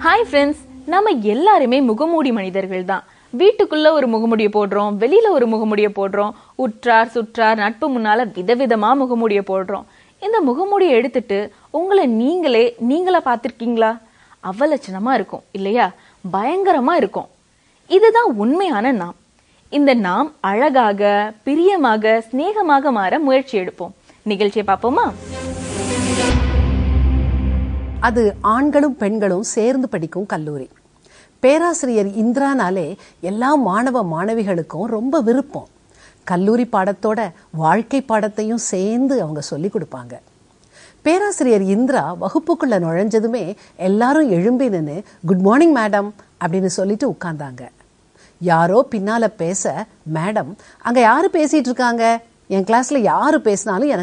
hi friends நம்ம எல்லாருமே முகமூடி மனிதர்கள் தான் வீட்டுக்குள்ள ஒரு முகமுடியை போடுறோம் வெளியில ஒரு முகமுடியை போடுறோம் உற்றார் சுற்றார் நட்பு முன்னால விதவிதமா முகமுடியை போடுறோம் இந்த முகமூடியை எடுத்துட்டு உங்களை நீங்களே நீங்களா பார்த்திருக்கீங்களா அவலட்சணமா இருக்கும் இல்லையா பயங்கரமா இருக்கும் இதுதான் உண்மையான நாம் இந்த நாம் அழகாக பிரியமாக சிநேகமாக மாற முயற்சி எடுப்போம் நிகழ்ச்சியை பார்ப்போமா அது ஆண்களும் பெண்களும் சேர்ந்து படிக்கும் கல்லூரி பேராசிரியர் இந்திரானாலே எல்லா மாணவ மாணவிகளுக்கும் ரொம்ப விருப்பம் கல்லூரி பாடத்தோட வாழ்க்கை பாடத்தையும் சேர்ந்து அவங்க சொல்லி கொடுப்பாங்க பேராசிரியர் இந்திரா வகுப்புக்குள்ள நுழைஞ்சதுமே எல்லாரும் எழும்பி நின்று குட் மார்னிங் மேடம் அப்படின்னு சொல்லிட்டு உட்கார்ந்தாங்க யாரோ பின்னால பேச மேடம் அங்க யாரு பேசிட்டு இருக்காங்க என் கிளாஸ்ல யாரு பேசினாலும் எனக்கு